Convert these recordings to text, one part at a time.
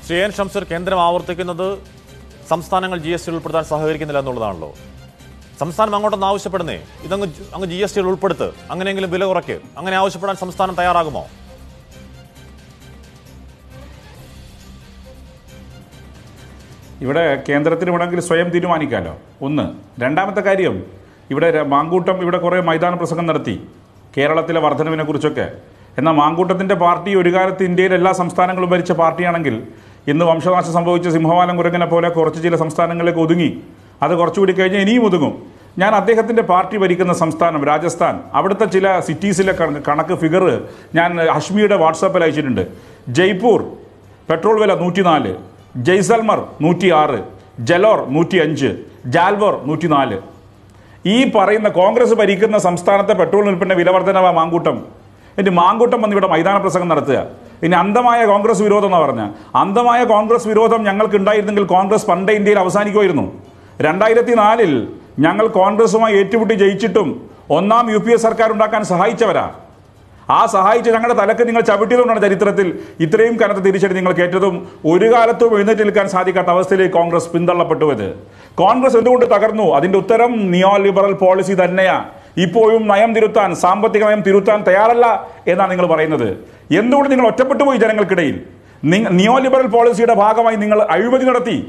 Shri N Shamseer കേന്ദ്രം ആവർത്തിക്കുന്നത് സംസ്ഥാനങ്ങൾ ജി എസ് ടി ഉൾപ്പെടുത്താൻ സഹകരിക്കുന്നില്ല എന്നുള്ളതാണല്ലോ സംസ്ഥാനം അങ്ങോട്ടൊന്ന് ആവശ്യപ്പെടുന്നേ ഇതങ്ങ് ജ- അങ്ങ് ജി എസ് ടിയിൽ ഉൾപ്പെടുത്ത് അങ്ങനെയെങ്കിലും വില കുറയ്ക്ക് അങ്ങനെ ആവശ്യപ്പെടാൻ സംസ്ഥാനം തയ്യാറാകുമോ ഇവിടെ കേന്ദ്രത്തിന് വേണമെങ്കിൽ സ്വയം തീരുമാനിക്കാമല്ലോ ഒന്ന് രണ്ടാമത്തെ കാര്യം ഇവിടെ ര- മാങ്കൂട്ടം ഇവിടെ കുറേ മൈതാന പ്രസംഗം നടത്തി കേരളത്തിലെ വർധനവിനെ കുറിച്ചൊക്കെ എന്നാൽ മാങ്കൂട്ടത്തിൻ്റെ പാർട്ടി ഒരു കാലത്ത് ഇന്ത്യയിലെ എല്ലാ സംസ്ഥാനങ്ങളും ഭരിച്ച പാർട്ടിയാണെങ്കിൽ ഇന്ന് വംശനാശം സംഭവിച്ച സിംഹവാലം കുരങ്ങനെ പോലെ കുറച്ച് ചില സംസ്ഥാനങ്ങളിലേക്ക് ഒതുങ്ങി അത് കുറച്ചുകൂടി കഴിഞ്ഞ് ഇനിയും ഒതുങ്ങും ഞാൻ അദ്ദേഹത്തിൻ്റെ പാർട്ടി ഭരിക്കുന്ന സംസ്ഥാനം രാജസ്ഥാൻ അവിടുത്തെ ചില സിറ്റീസിലെ കണ- കണക്ക് ഫിഗർ ഞാൻ ഹഷ്മിയുടെ വാട്സാപ്പിൽ അയച്ചിട്ടുണ്ട് ജയ്പൂർ പെട്രോൾ വില നൂറ്റിനാല് ജയ്സൽമർ നൂറ്റി ആറ് ജലോർ നൂറ്റി അഞ്ച് ജാൽവോർ നൂറ്റി നാല് ഈ പറയുന്ന കോൺഗ്രസ് ഭരിക്കുന്ന സംസ്ഥാനത്തെ പെട്രോൾ ഉൽപ്പന്ന വില വർധനവ മാങ്കൂട്ടം ഇനി മാങ്കൂട്ടം വന്ന് ഇവിടെ മൈതാന പ്രസംഗം നടത്തുക ഇനി അന്ധമായ കോൺഗ്രസ് വിരോധം എന്ന് പറഞ്ഞ അന്ധമായ കോൺഗ്രസ് വിരോധം ഞങ്ങൾക്ക് ഉണ്ടായിരുന്നെങ്കിൽ കോൺഗ്രസ് പണ്ടേ ഇന്ത്യയിൽ അവസാനിക്കുമായിരുന്നു രണ്ടായിരത്തി നാലിൽ ഞങ്ങൾ കോൺഗ്രസുമായി ഏറ്റുമുട്ടി ജയിച്ചിട്ടും ഒന്നാം യു പി എ സർക്കാർ ഉണ്ടാക്കാൻ സഹായിച്ചവരാ ആ സഹായിച്ച് ഞങ്ങളുടെ തലക്ക് നിങ്ങൾ ചവിട്ടിയതുകൊണ്ടാണ് ചരിത്രത്തിൽ ഇത്രയും കനത്ത തിരിച്ചടി നിങ്ങൾ കേട്ടതും ഒരു കാലത്തും എഴുന്നേറ്റ് നിൽക്കാൻ സാധിക്കാത്ത അവസ്ഥയിലേക്ക് കോൺഗ്രസ് പിന്തള്ളപ്പെട്ടുവത് കോൺഗ്രസ് എന്തുകൊണ്ട് തകർന്നു അതിന്റെ ഉത്തരം നിയോ ലിബറൽ പോളിസി തന്നെയാ ഇപ്പോഴും നയം തിരുത്താൻ സാമ്പത്തിക നയം തിരുത്താൻ തയ്യാറല്ല എന്നാണ് നിങ്ങൾ പറയുന്നത് എന്തുകൊണ്ട് നിങ്ങൾ ഒറ്റപ്പെട്ടു പോയി ജനങ്ങൾക്കിടയിൽ നിങ്ങ- നിയോ ലിബറൽ പോളിസിയുടെ ഭാഗമായി നിങ്ങൾ അഴിമതി നടത്തി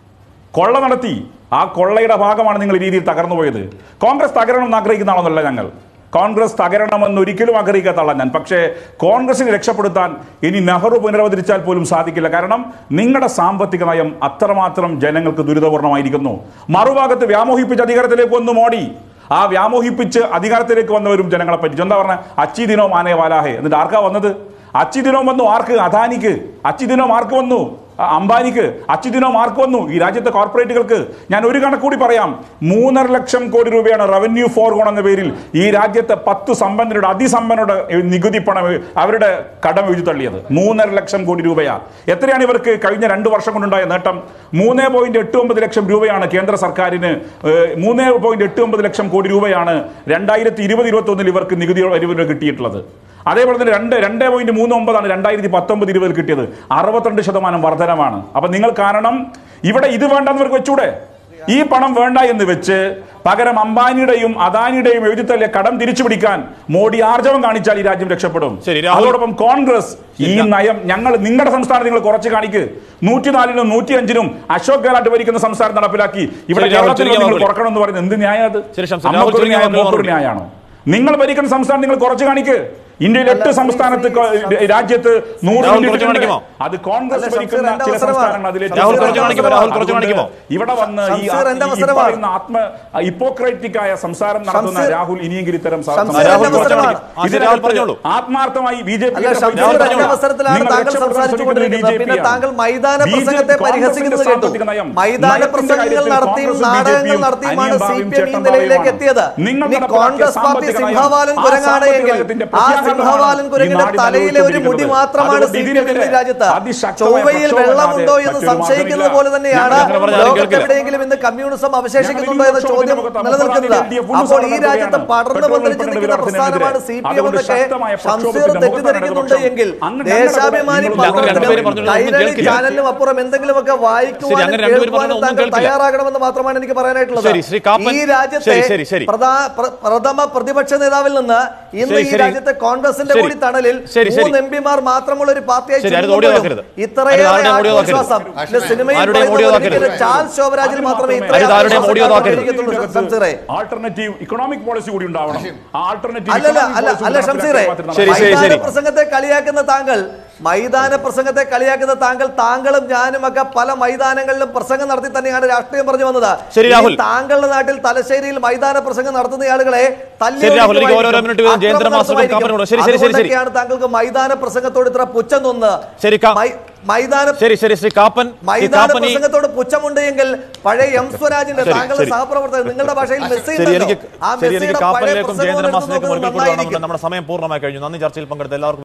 കൊള്ള നടത്തി ആ കൊള്ളയുടെ ഭാഗമാണ് നിങ്ങൾ ഈ രീതിയിൽ തകർന്നു പോയത് കോൺഗ്രസ് തകരണമെന്ന് ആഗ്രഹിക്കുന്ന ആളൊന്നല്ല ഞങ്ങൾ കോൺഗ്രസ് തകരണമെന്ന് ഒരിക്കലും ആഗ്രഹിക്കാത്ത ആളാണ് ഞാൻ പക്ഷേ കോൺഗ്രസിനെ രക്ഷപ്പെടുത്താൻ ഇനി നെഹ്റു പുനരവതരിച്ചാൽ പോലും സാധിക്കില്ല കാരണം നിങ്ങളുടെ സാമ്പത്തിക നയം അത്രമാത്രം ജനങ്ങൾക്ക് ദുരിതപൂർണ്ണമായിരിക്കുന്നു മറുഭാഗത്ത് വ്യാമോഹിപ്പിച്ച് അധികാരത്തിലേക്ക് വന്നു മോഡി ആ വ്യാമോഹിപ്പിച്ച് അധികാരത്തിലേക്ക് വന്നവരും ജനങ്ങളെ പറ്റിച്ചു എന്താ പറഞ്ഞ അച്ചി ദിനോ മാനേ വാലാഹെ എന്നിട്ട് ആർക്കാ വന്നത് അച്ചി ദിനോ വന്നു ആർക്ക് അദാനിക്ക് അച്ചി ദിനോ ആർക്ക് വന്നു ആ, അംബാനിക്ക് അച്യുതിനോ മാർക്ക് വന്നു ഈ രാജ്യത്തെ കോർപ്പറേറ്റുകൾക്ക് ഞാൻ ഒരു കണക്കൂടി പറയാം മൂന്നര ലക്ഷം കോടി രൂപയാണ് റവന്യൂ ഫോർഗോൺ എന്ന പേരിൽ ഈ രാജ്യത്തെ പത്ത് സമ്പന്നരുടെ അതിസമ്പന്നരുടെ നികുതി പണം അവരുടെ കടം എഴുതി തള്ളിയത് മൂന്നര ലക്ഷം കോടി രൂപയാ എത്രയാണ് ഇവർക്ക് കഴിഞ്ഞ രണ്ട് വർഷം കൊണ്ടുണ്ടായ നേട്ടം മൂന്ന് പോയിന്റ് എട്ട് ഒമ്പത് ലക്ഷം രൂപയാണ് കേന്ദ്ര സർക്കാരിന് മൂന്ന് പോയിന്റ് എട്ട് ഒമ്പത് ലക്ഷം കോടി രൂപയാണ് രണ്ടായിരത്തി ഇരുപത് ഇരുപത്തി ഒന്നിൽ ഇവർക്ക് നികുതി വരിവിന് കിട്ടിയിട്ടുള്ളത് അതേപോലെ തന്നെ രണ്ട് രണ്ട് പോയിന്റ് മൂന്ന് ഒമ്പതാണ് രണ്ടായിരത്തി പത്തൊമ്പത് ഇരുപതിൽ കിട്ടിയത് അറുപത്തിരണ്ട് ശതമാനം വർധനമാണ് അപ്പൊ നിങ്ങൾ കാരണം ഇവിടെ ഇത് വേണ്ടെന്ന് ഇവർക്ക് വെച്ചൂടെ ഈ പണം വേണ്ട എന്ന് വെച്ച് പകരം അംബാനിയുടെയും അദാനിയുടെയും എഴുതിത്തള്ളിയ കടം തിരിച്ചു പിടിക്കാൻ മോഡി ആർജവം കാണിച്ചാൽ ഈ രാജ്യം രക്ഷപ്പെടും ശരി, രാഹുൽ. അതോടൊപ്പം കോൺഗ്രസ് ഈ നയം ഞങ്ങൾ നിങ്ങളുടെ സംസ്ഥാനം നിങ്ങൾ കുറച്ച് കാണിക്ക് നൂറ്റിനാലിനും നൂറ്റി അഞ്ചിനും അശോക് ഗെഹ്ലോട്ട് ഭരിക്കുന്ന സംസ്ഥാനം നടപ്പിലാക്കി ഇവിടെ ശരി, രാഹുൽ, കേരളത്തിൽ ചുരുങ്ങിയ നിങ്ങൾ വാക്കുകളിൽ. കുറക്കണം എന്ന് പറയുന്നത് എന്ത് ന്യായം അത് ശരി, ശംസുൽ, രാഹുൽ, അമ്മക്കൊരു ചുരുങ്ങിയ ന്യായം, വാക്കുകളിൽ മോക്കൊരു ന്യായമാണോ നിങ്ങൾ ഭരിക്കുന്ന സംസ്ഥാനം നിങ്ങൾ കുറച്ച് കാണിക്ക് ഇന്ത്യയിൽ എട്ട് സംസ്ഥാനത്ത് കൊ- രാജ്യത്ത് നൂറ് രാഹുൽ മിനിറ്റ് കുറച്ച് ഉണ്ട്. കാണിക്കുമോ? അത് കോൺഗ്രസ് അല്ല, ഭരിക്കുന്ന ഷംസീർ, ചില എന്റെ സംസ്ഥാനങ്ങൾ അതിൽ അവസരമാണ്. രാഹുൽ കുറച്ച് കാണിക്കുമോ? രാഹുൽ കുറച്ച് അതുകൊണ്ട് കാണിക്കുമോ? ഇവിടെ വന്ന് ഈ ഷംസീർ, എന്റെ ഈ അവസരമാണ്. പറയുന്ന ആത്മ ഹിപ്പോക്രൈറ്റിക് ആയ സംസാരം നടത്തുന്ന ഷംസീർ, രാഹുൽ ഇനിയെങ്കിലും ഇത്തരം സ- ഷംസീർ, സംസാരം എന്റെ അവസരമാണ്. ആ, ശരി, രാഹുൽ പറഞ്ഞോളൂ. ആത്മാർത്ഥമായി ബി ജെ അല്ല ഷംസീർ എന്റെ അവസരത്തിലാണ് താങ്കൾ സംസാരിച്ചുകൊണ്ടിരിക്കുന്നത് പിന്നെ താങ്കൾ മൈതാന പ്രസംഗത്തെ പരിഹസിക്കുന്നത് കേട്ടു മൈതാന പ്രസംഗങ്ങൾ നടത്തിയും നാടകങ്ങൾ നടത്തിയുമാണ് സി പി എം ഈ നിലയിലേക്ക് എത്തിയത് ഇനി കോൺഗ്രസ് പാർട്ടി സിംഹവാലൻ കുരങ്ങാണ് എങ്കിൽ ആ സിംഹവാലൻ കുരങ്ങിന്റെ തലയിലെ ഒരു മുടി മാത്രമാണ് സി പി എമ്മിന്റെ രാജ്യത്ത് ചൊവ്വയിൽ വെള്ളമുണ്ടോ എന്ന് സംശയിക്കുന്നത് പോലെ തന്നെയാണ് അങ്ങനെ പറഞ്ഞാൽ ആരും ലോകത്ത് കേൾക്കില്ല. എവിടെയെങ്കിലും ഇന്ന് കമ്മ്യൂണിസം അവശേഷിക്കുന്നുണ്ടോ എന്ന ചോദ്യം നിലനിൽക്കുന്നത് അപ്പോൾ ഈ രാജ്യത്ത് പടർന്നു പന്തലിച്ച് നിൽക്കുന്ന പ്രസ്ഥാനമാണ് സി പി എം എന്നൊക്കെ ഷംസീർ തെറ്റിദ്ധരിക്കുന്നുണ്ട് എങ്കിൽ ദേശാഭിമാനി അങ്ങനെ രണ്ടുപേരും പറഞ്ഞോളൂ, ഒന്നും കൈരളി കേൾക്കില്ല. ചാനലിനും അപ്പുറം എന്തെങ്കിലുമൊക്കെ ശരി, വായിക്കുവാനും അങ്ങനെ രണ്ടുപേരും കേൾക്കുവാനും പറഞ്ഞാൽ ഒന്നും താങ്കൾ കേൾക്കില്ല. തയ്യാറാകണമെന്ന് മാത്രമാണ് എനിക്ക് പറയാനായിട്ടുള്ളത് ശരി, ശ്രീ കാപ്പൻ. ഈ രാജ്യത്തെ ശരി, ശരി, ശരി. പ്രധാ- പ്ര- പ്രഥമ പ്രതിപക്ഷ നേതാവിൽ നിന്ന് ഇന്ന് ശരി, ഈ ശരി. രാജ്യത്തെ കോൺഗ്രസിന്റെ ശരി. കൂടി തണലിൽ ശരി, ശരി. മൂന്ന് എം പിമാർ മാത്രമുള്ള ഒരു പാർട്ടിയായി ശരി, ആരും ചുരുങ്ങുമ്പോഴും ഓടിയോ നോക്കരുത്. ഇത്രയേറെ ആരും ഓടിയോ നോക്കരുത്. ആത്മവിശ്വാസം ഇന്ന് സിനിമയിൽ ആരുടെയും പറയുന്ന ഓടിയോ പോലെ നോക്കരുത്. ഒരിക്കലും ചാൾസ് ശോഭരാജിൽ മാത്രമേ ആരും ഇത്രയും ആരുടെയും ഓടിയോ ആത്മവിശ്വാസം നോക്കരുത്. കാണിക്കത്തുള്ളൂ, ഷംസീറെ ആൾട്ടർനേറ്റീവ് ഇക്കണോമിക് പോളിസി കൂടി ഉണ്ടാവണം ആ ആൾട്ടർനേറ്റീവ് അല്ലല്ല അല്ല അല്ല ഷംസീറെ ശരി, ശരി, മൈതാന ശരി. പ്രസംഗത്തെ കളിയാക്കുന്ന താങ്കൾ മൈതാന പ്രസംഗത്തെ കളിയാക്കുന്ന താങ്കൾ താങ്കളും ഞാനും ഒക്കെ പല മൈതാനങ്ങളിലും പ്രസംഗം നടത്തി തന്നെയാണ് രാഷ്ട്രീയം പറഞ്ഞു വന്നത് ശരി, ഇനി രാഹുൽ. താങ്കളുടെ നാട്ടിൽ തലശ്ശേരിയിൽ മൈതാന പ്രസംഗം നടത്തുന്ന ആളുകളെ തല്ലി ശരി, രാഹുൽ, എനിക്ക് ഒതുക്കുമായിരിക്കും. ഓരോരോ മിനിറ്റ് വീതം ജയന്ദ്രൻ അക്രമം മാസ്റ്റർക്കും നടത്തുമായിരിക്കും. കാപ്പനും കൂടെ. ശരി, ശരി, ശരി, ശരി. അതുകൊണ്ടൊക്കെയാണ് താങ്കൾക്ക് മൈതാന പ്രസംഗത്തോട് ഇത്ര പുച്ഛം തോന്നുന്നത് ശരി, കാ- മൈ- മൈതാന ശരി ശരി ശ്രീ കാപ്പൻ ശ്രീ മൈതാന കാപ്പൻ ഈ പ്രസംഗത്തോട് പുച്ഛമുണ്ട് എങ്കിൽ പഴയ എം സ്വരാജിന്റെ ശരി, താങ്കളുടെ ശരി. സഹപ്രവർത്തകർ നിങ്ങളുടെ ഭാഷയിൽ മെസ്സി ശരി ഉണ്ടല്ലോ. എനിക്ക് ആ ശരി എനിക്ക് മെസ്സിയുടെ പഴയ കാപ്പനിലേക്കും പ്രസംഗം ജയന്ദ്രൻ ഒന്ന് മാസ്റ്ററിലേക്കും എടുത്ത് ഒരിക്കൽ കൂടി നന്നായിരിക്കും. നമ്മുടെ സമയം പൂർണ്ണമായി കഴിഞ്ഞു നന്ദി ചർച്ചയിൽ പങ്കെടുത്ത എല്ലാവർക്കും